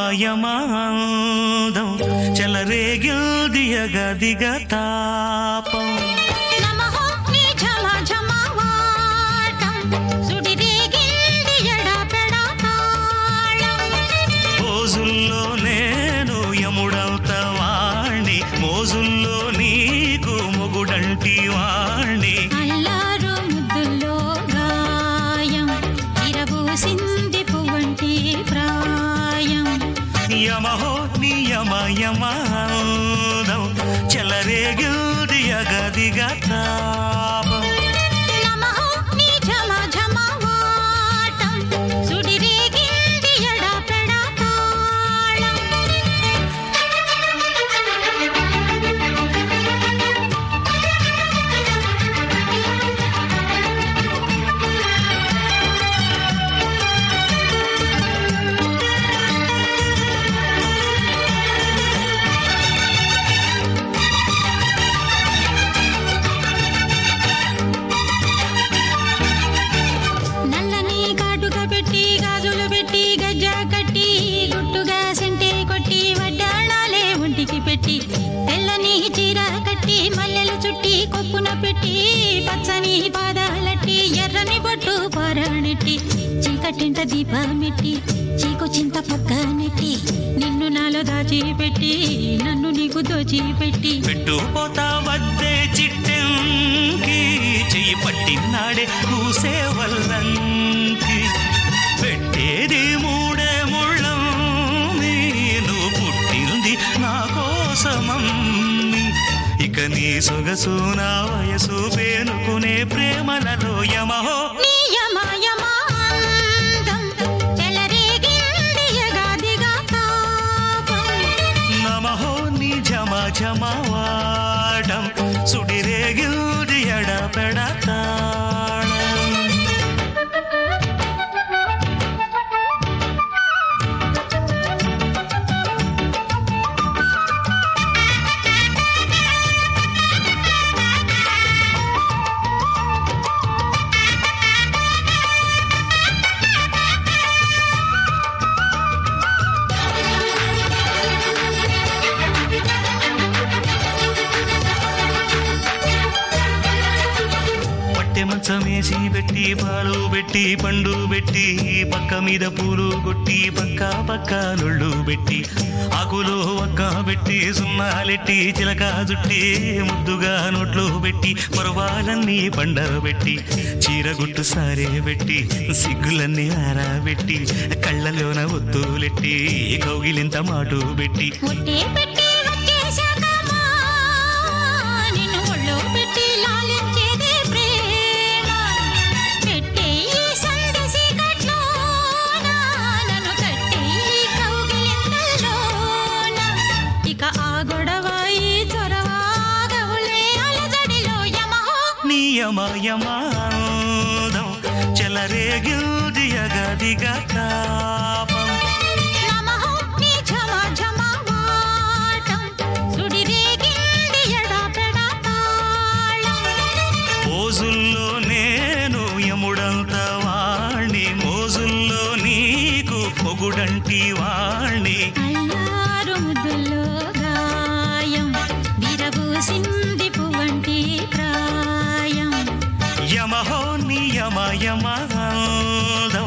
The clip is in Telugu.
యమాయమాదం చెలరేగిల్దియగదిగ తాపం నమః నీ ఝమ ఝమవాటం సుడిరేగింది ఎడపెడ తాళం రోజుల్లో నేను యముడవుత వాణ్ణి మోజుల్లో నీకు మొగుడంటి వాణ్ణి అల్లారు ముద్దుల్లో గాయం ఇరబూసింది పువ్వంటి ప్రాయం యమహో నియమయమాదం చెలరేగిల్దియగదిగ తాపం నమః నీ ఝమ ఝమవాటం సుడిరేగింది ఎడపెడ తాళం నల్లని కాటుక పెట్టి గాజులు పెట్టి గజ్జ కట్టి గుట్టుగా సెంటే కొట్టి వడ్డాణాలే ఒంటికి పెట్టి తెల్లని చీర కట్టి మల్లెలు చుట్టి కొప్పున పెట్టి పచ్చని పాదాలట్టి ఎర్రని బొట్టు పారాణెట్టి చీకటింట దీపమెట్టి చీకు చింత పక్క నెట్టి నిన్ను నాలో దాచిపెట్టి నన్ను నీకు దోచిపెట్టి పెట్టుపోతా వద్దే చిట్టంకి చెయ్యి పట్టినాడే కూసే వల్లంకి పెట్టేది మూడే ముళ్ళం నేను పుట్టింది నా కోసమమ్మి ఇక నీ సొగసు నా వయసు పేనుకునే ప్రేమలలో యమహో నియమయమాందం చెలరేగింది యగాదిగా తాపం నమహో నీ జమ జమవాడం సుడిరేగిల్ది ఎడపెడతాళం పట్టె మంచం వేసి పెట్టి పాలు పెట్టి పండు పెట్టి పక్క మీద పూలు కొట్టి పక్క పక్క నొళ్ళు పెట్టి ఆకులు ఒక్క పెట్టి సున్నాలెట్టి చిలక జుట్టి ముద్దుగా నోట్లు పెట్టి పర్వాలన్నీ పండబెట్టి చీరగుట్టు సారే పెట్టి సిగ్గులన్నీ ఆరబెట్టి కళ్ళలోన ఒత్తులెట్టి కౌగిలింత మాటు పెట్టి ముట్టే పెట్టి వచ్చేశాకమ్మా నిన్ను ఒళ్ళో పెట్టి లాలించేదే ప్రేమ పెట్టే ఈ సందసి కట్లోన నన్ను కట్టే ఈ కౌగిలింతల్లోన ఇక ఆ గొడవ ఈ చొరవ గవులే అలజడిలో యమహో నియమయమాదం చెలరేగిల్ది అగదిగ తాపం నమః నీ ఝమ ఝమవాటం సుడిరేగింది ఎడపెడ తాళం మోజుల్లో నేను యముడంత వాణ్ణి మోజుల్లో నీకు పొగుడంటి వాణ్ణి అల్లారు ముద్దుల్లో గాయం విరబూసింది పువ్వంటి ప్రాయం యమహో నియమయమాదం